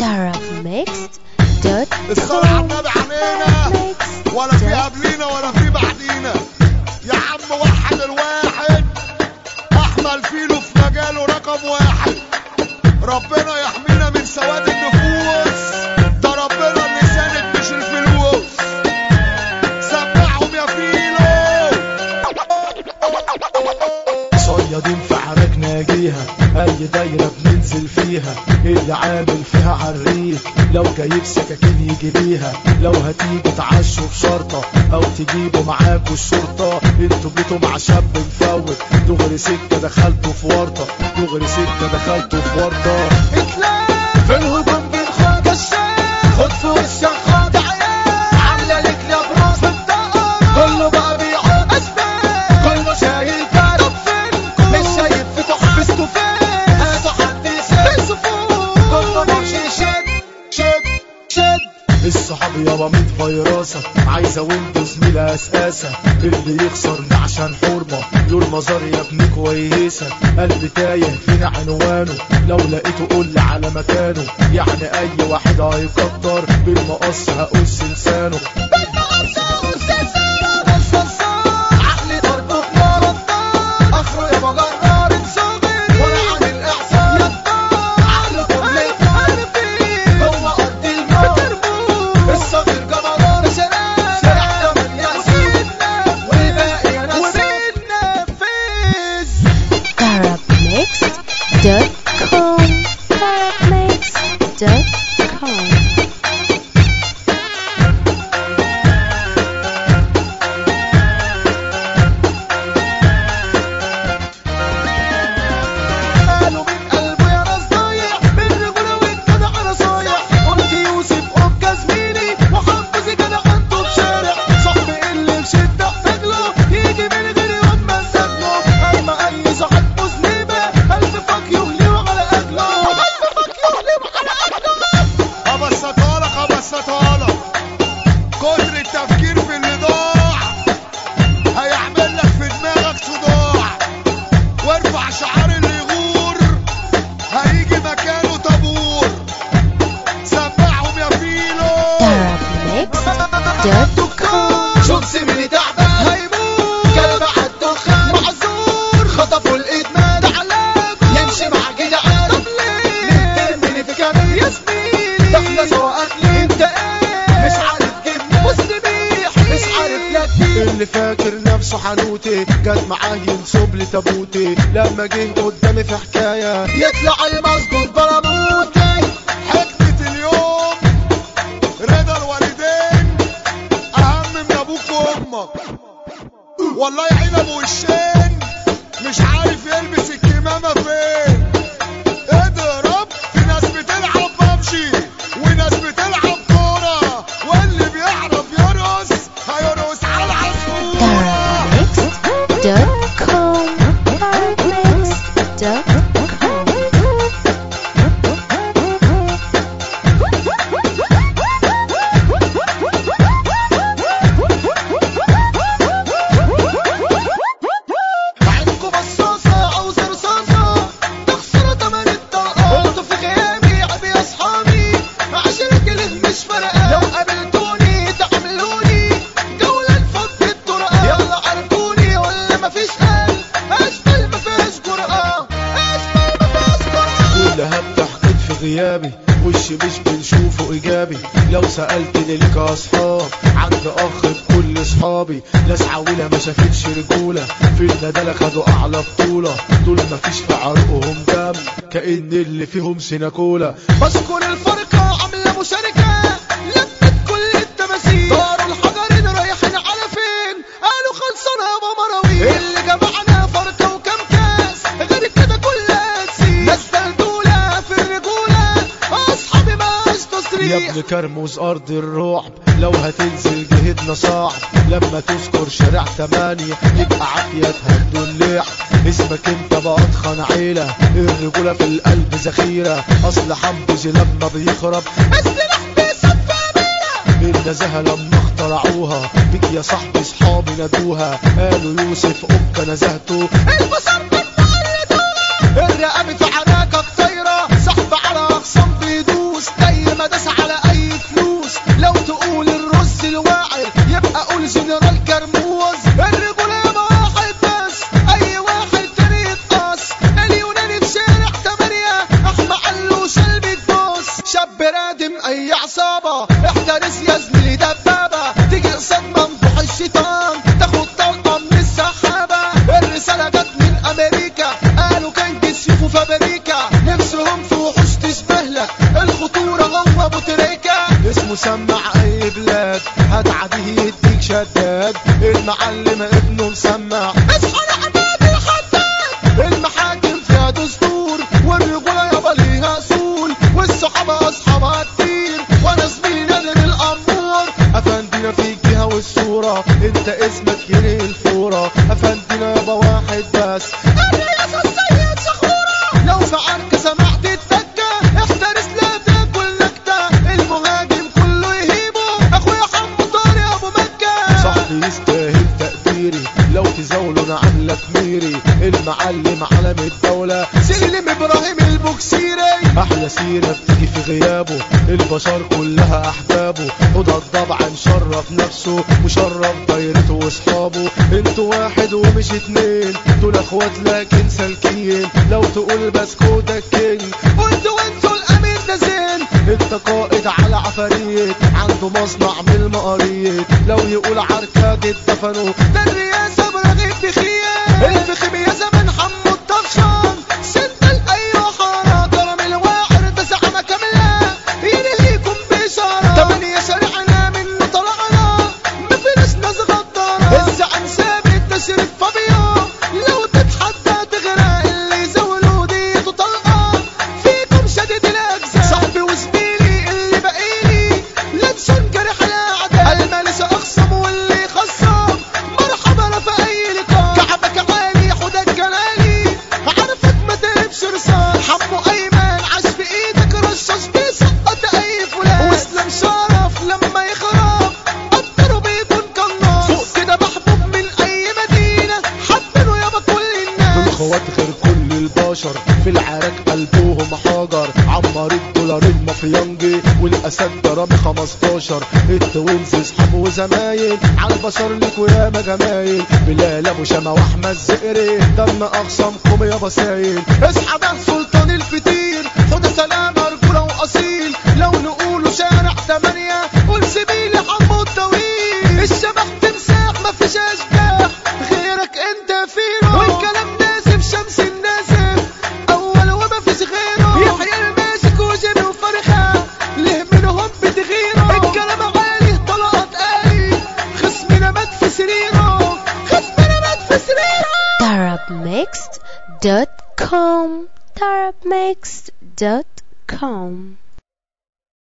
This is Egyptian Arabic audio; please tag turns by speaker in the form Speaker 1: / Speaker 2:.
Speaker 1: الصلاة على النبي علينا ولا في قبلينا ولا في بعدينا يا عم وحد الواحد احمل فيلو في مجاله رقم واحد ربنا يحمينا من سواد النفوس ده ربنا اللي ساند مش الفلوس سمعهم يا فيلو
Speaker 2: صيادين في عراك ناجيها اي دايرة بننزل فيها اللي عامل فيها عريف لو جايب سكاكين يجي بيها لو هتيجي تعشوا في شرطة او تجيبوا معاكوا الشرطة انتوا جيتوا مع شاب مفوت دغري سكة دخلتوا في ورطة دغري سكة دخلتوا في ورطة
Speaker 3: في الهجوم بنخوض الشام خد في وشك خد عيال عامله لك لابراس بالدقر كله بقى بيعود اسباب كله شايل كارت طب فينكم مش شايف في تحفزكوا فين هاتوا حد يسد فوق كله ماشي شد شد شد
Speaker 2: الصحاب يابا ميت فيراسة عايزة ويندوز ميلا اساسة اللي يخسرني عشان حرمة يقول مزار يا ابني كويسة قلبي تايه فين عنوانه لو لقيته قول لي على مكانه يعني اي واحد هيقدر بالمقص هقص لسانه
Speaker 3: عقلي ضربه في نار الدار اخره يا مجرد صغير ولا عامل احسان يطار عقله كل الفن فيه هو قد الموت الصغير جبروت شراب شارع تمانية سيدنا والباقي انا وبننفذ
Speaker 4: Arabmixed.com Arabmixed.com
Speaker 3: قالوا من قلبه يا ناس ضايع بالرجولة والجدع انا صايع قلت يوسف ابقى زميلي وحفظي جدع انتو بشارع صاحبي اللي بشدة احتاج له يجي من غيري واما له اما اي صاحب مذنبة الف فاك يغلي على اجله الف فاك يغلي على اجله
Speaker 1: ابسطها لك ابسطها لك كتر التفكير في اللي ضاع هيعمل لك في دماغك صداع وارفع شعار اللي يغور هيجي مكانه طابور سمعهم يا فيلو
Speaker 4: Arabmixed.com
Speaker 3: شوف زميلي تعبان هيموت كلب على الدخان معذور خطفوا الادمان علامة يمشي مع جدعان طب ليه ترميني في كامل يا زميلي داخلة سوا اكلي انت ايه مش عارف جبني مستبيح مش عارف لك
Speaker 2: اللي فاكر نفسه حنوتي جت معاه ينصب لي تابوتي لما جه قدامي في حكايه
Speaker 3: يطلع المظبوط براموتي
Speaker 1: حكمة اليوم رضا الوالدين اهم من ابوك وامك والله يعين ابو وشين مش عارف يلبس الكمامة فين اضرب في ناس بتلعب ببجي وناس بتلعب كورة واللي بيعرف يرقص هيرقص على العصفورة
Speaker 4: Arabmixed.com
Speaker 3: عينكوا بصاصة أو زرصاصة تخسروا تمن الطاقة انتوا في غيابي عبي يا أصحابي عشرة جنيه مش فارقة لو قابلتوني تعاملوني جولة نفضي الطرقة يلا عرفوني ولا مفيش قلب أشبال مفيش جرأة أشبال مفيش جرأة
Speaker 2: كلها بتحقد في غيابي وشي مش بنشوفه ايجابي لو سألتني ليك يا اصحاب عند اخ بكل اصحابي ناس عاولة ما شافتش رجولة في الندالة خدوا اعلى بطولة دول ما فيش في عرقهم دم كأن اللي فيهم سيناكولا
Speaker 3: بذكر الفرقة عاملة مشاركة لمت كل التماثيل داروا الحجرين رايحين على فين قالوا خلصانة يا مراويل اللي جمعنا فرقة وكم كاس غير كده كلها تسيل ناس دلدولة في الرجولة أصحابي ماش
Speaker 2: يا
Speaker 3: تصريح
Speaker 2: ابن كرموز ارض الرعب لو هتنزل جهدنا صعب لما تذكر شارع تمانية يبقى عافية تهدوا الليح اسمك انت بأضخن عيلة الرجولة في القلب ذخيرة اصل حمبوزي لما بيخرب
Speaker 3: السلاح بيصفى بينا
Speaker 2: النزاهة لما اخترعوها بك يا صاحبي صحابي نادوها قالوا يوسف أبقى نزهته
Speaker 3: البشر بتعلدوها الرقبة في حناكك طايرة صاحب على أخصام بيدوس دايرة
Speaker 2: مسمع اي بلاد هتعديه يديك شداد المعلم ابنه مسمع
Speaker 3: اصحى يا عماد الحداد
Speaker 2: المحاكم فيها دستور والرجولة يابا ليها اصول والصحابة اصحابها كتير وانا زميلي انا الامور افندينا في الجهة والصورة انت اسمك جري الفورة افندينا يابا واحد بس
Speaker 3: الرئيس السيد شخورة
Speaker 2: لو في عركة سمعت التكة احترس لا تاكل نكتة المهاجم كله يهيبه اخويا حمو طارق ابو مكة صاحبي يستاهل تقديري لو تزاوله انا عاملك ميري المعلم علم الدولة سلم ابراهيم البوكسيري احلى سيرة بتيجي في غيابه البشر كلها احبابه هدى الضبع مشرف نفسه وشرف دايرته واصحابه انتوا واحد ومش اتنين دول اخوات لكن سالكين لو تقول بسكوتك كينج وانتوا وانتوا الامير ده زين انت قائد على عفاريت عنده مصنع من المقاريت لو يقول عركات اتدفنوا ده الرئاسة برغيب بخيال الفخم يا زمن حمو الطفشان سندل ايوه حارة كرم الواعر ده زعمة كاملة ينهيكم بإشارة تمانية شارعنا منه طلعنا مفيش ناس غدارة الزعم ثابت تشريف فابيو لو تتحدى تغرق اللي زولوا ديته طلقة فيكم شديد الأجزاء صاحبي وزميلي اللي بقيلي لا تشنكر حلاعة المالش أخصم واللي خصم مرحبا أنا في أي لقاء كعبك عالي حدك كلالي عارفك ما تهبش رصاص حمو أيمن عاش في إيدك رشاش بيسقط أي فلان واسلام شرف لما يخرب قدروا بيكون قناص فوق كده محبوب من أي مدينة حبينه يابا كل الناس دول خوات غير كل البشر في العراك قلبهم حجر عمار الدولار المافيانجي والاسد ده رامي 15 التوينز اصحاب وزمايل على البشر ليكوا ياما جمايل بلال ابو شما واحمد زقري دم اخصامكم يابا سايل اصحى بقى سلطان الفتير خد سلام رجوله واصيل لو نقوله شارع تمانية قول سبيلي حمو الطويل الشبح تمساح مفيش اشباح غيرك انت فيرو والكلام ناسف شمس الناسف اول وما فيش غيره يحيى الماسك وجيبي وفرخه ليه منهم بتغيره الكلام عالي طلقت آلي خصمنا مات في سريره خصمنا مات في سريره
Speaker 4: Arabmixed.com Arabmixed.com